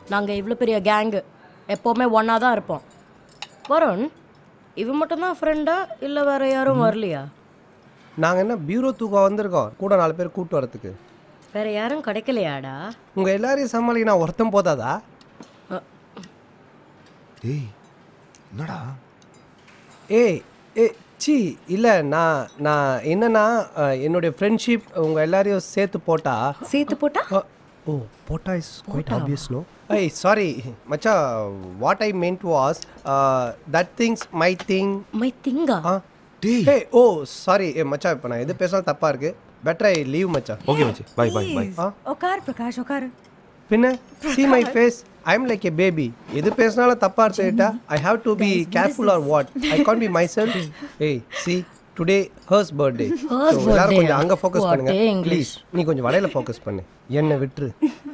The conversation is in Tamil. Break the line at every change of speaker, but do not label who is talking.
நாங்கள் இவ்வளோ பெரிய கேங்கு எப்போவுமே ஒன்றா தான் இருப்போம் வருண் இவன் மட்டும்தான் ஃப்ரெண்டா இல்லை வேற யாரும் வரலையா
நாங்கள் என்ன பியூரோ தூக்கம் வந்திருக்கோம் கூட நாலு பேர் கூட்டு வரத்துக்கு
வேற யாரும் கிடைக்கலையாடா
உங்கள் எல்லாரையும் சமாளிக்க நான் ஒருத்தன் போதாதா
டேய் என்னடா
ஏய் ஏ சி இல்லை நான் நான் என்னன்னா அஹ், என்னுடைய ஃப்ரெண்ட்ஷிப் உங்கள் எல்லாரையும் சேர்த்து போட்டா
சேர்த்து போட்டா
அ, ஓ போட்டா இஸ் குவைட் ஆப்வியஸ் நோ ஐய் சாரி மச்சா what I meant was that things my thing
my திங்கா
ஆ
டேய்
ஏய் ஓ சாரி ஏ மச்சா இப்போ நான் எது பேசினாலும் தப்பாக இருக்கு பெட்டர் ஐ லீவ் மச்சா
ஓகே மச்சி பை பை பை
ஆ
உட்கார் பிரகாஷ் உட்கார்
பின்ன see my face I am like a baby எது பேசினாலும் தப்பா எடுத்துக்கிட்டா I have to be careful or what I can be myself hey see today hers birthday எல்லாரும்
birthday
கொஞ்சம் அங்க ஃபோக்கஸ்
What
பண்ணுங்க
a English.
ப்ளீஸ் நீ கொஞ்சம் வலையில ஃபோக்கஸ் பண்ணு என்னை விட்டுரு